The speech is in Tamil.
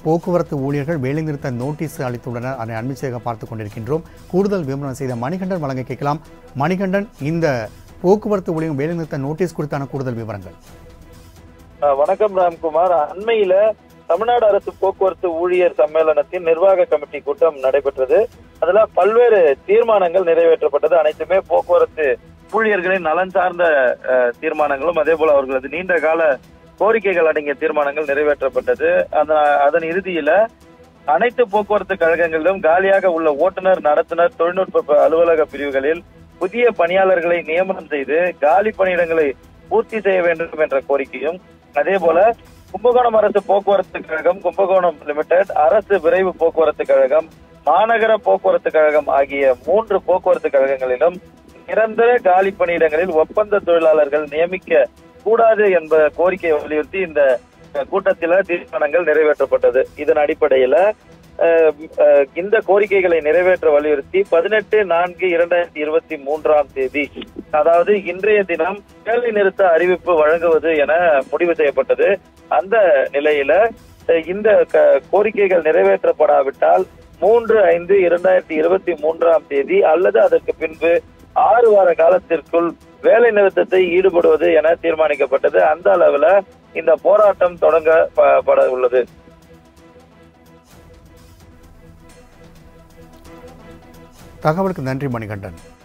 போக்குவரத்து ஊழியர்கள் வேலைநிறுத்த நோட்டீஸ் அளித்துள்ளனர் அதை அண்மைச்சேக பார்த்துக் கொண்டிருக்கின்றோம் கூடுதல் விவரம் செய்த மணிகண்டன் வழங்க கேட்கலாம் மணிகண்டன் இந்த போக்குவரத்து ஊழியர்கள் வேலைநிறுத்த நோட்டீஸ் குறித்தான கூடுதல் விவரங்கள் அஹ் வணக்கம் ராம்குமார் அண்மையில தமிழ்நாடு அரசு போக்குவரத்து ஊழியர் சம்மேளனத்தின் நிர்வாக கமிட்டி கூட்டம் நடைபெற்றது அதுல பல்வேறு தீர்மானங்கள் நிறைவேற்றப்பட்டது அனைத்துமே போக்குவரத்து ஊழியர்களின் நலன் சார்ந்த அஹ், தீர்மானங்களும் அதே போல அவர்களது நீண்ட கால கோரிக்கைகள் அடங்கிய தீர்மானங்கள் நிறைவேற்றப்பட்டது அந்த- அதன் இறுதியில அனைத்து போக்குவரத்து கழகங்களிலும் காலியாக உள்ள ஓட்டுநர் நடத்துனர் தொழில்நுட்ப ப- அலுவலக பிரிவுகளில் புதிய பணியாளர்களை நியமனம் செய்து காலி பணியிடங்களை பூர்த்தி செய்ய வேண்டும் என்ற கோரிக்கையும் அதே போல கும்பகோணம் அரசு போக்குவரத்து கழகம் கும்பகோணம் லிமிடெட் அரசு விரைவு போக்குவரத்து கழகம் மாநகர போக்குவரத்து கழகம் ஆகிய மூன்று போக்குவரத்து கழகங்களிலும் நிரந்தர காலி பணியிடங்களில் ஒப்பந்த தொழிலாளர்கள் நியமிக்க கூடாது என்ற கோரிக்கையை வலியுறுத்தி இந்த அஹ், கூட்டத்தில தீர்மானங்கள் நிறைவேற்றப்பட்டது இதன் அடிப்படையில அஹ், அஹ், இந்த கோரிக்கைகளை நிறைவேற்ற வலியுறுத்தி பதினெட்டு நான்கு இரண்டாயிரத்தி இருபத்தி மூன்றாம் தேதி அதாவது இன்றைய தினம் வேலை நிறுத்த அறிவிப்பு வழங்குவது என முடிவு செய்யப்பட்டது அந்த நிலையில அஹ், இந்த க- கோரிக்கைகள் நிறைவேற்றப்படாவிட்டால் மூன்று ஐந்து இரண்டாயிரத்தி இருபத்தி மூன்றாம் தேதி அல்லது அதற்கு பின்பு ஆறு வார காலத்திற்குள் வேலை நிறுத்தத்தை ஈடுபடுவது என தீர்மானிக்கப்பட்டது அந்த அளவுல இந்த போராட்டம் தொடங்க ப- பட உள்ளது தகவலுக்கு நன்றி மணிகண்டன்